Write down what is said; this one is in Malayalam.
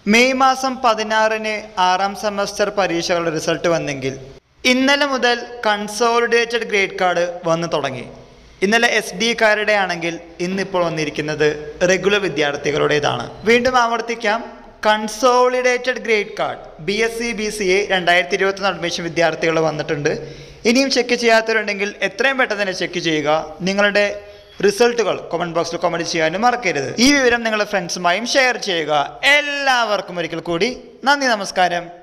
മെയ് മാസം പതിനാറിന് ആറാം സെമസ്റ്റർ പരീക്ഷകളുടെ റിസൾട്ട് വന്നെങ്കിൽ ഇന്നലെ മുതൽ കൺസോളിഡേറ്റഡ് ഗ്രേഡ് കാർഡ് വന്നു തുടങ്ങി ഇന്നലെ എസ് ഡി കാരുടെ ആണെങ്കിൽ ഇന്നിപ്പോൾ വന്നിരിക്കുന്നത് റെഗുലർ വിദ്യാർത്ഥികളുടേതാണ് വീണ്ടും ആവർത്തിക്കാം consolidated grade card B S C B C A രണ്ടായിരത്തി ഇരുപത്തൊന്ന് അഡ്മിഷൻ വിദ്യാർത്ഥികൾ വന്നിട്ടുണ്ട് ഇനിയും ചെക്ക് ചെയ്യാത്തവരുണ്ടെങ്കിൽ എത്രയും പെട്ടെന്ന് തന്നെ ചെക്ക് ചെയ്യുക നിങ്ങളുടെ റിസൾട്ടുകൾ കമൻറ്റ് ബോക്സിൽ കമൻറ്റ് ചെയ്യാനും മറക്കരുത് ഈ വിവരം നിങ്ങളുടെ ഫ്രണ്ട്സുമായും ഷെയർ ചെയ്യുക എല്ലാവർക്കും ഒരിക്കൽ കൂടി നന്ദി നമസ്കാരം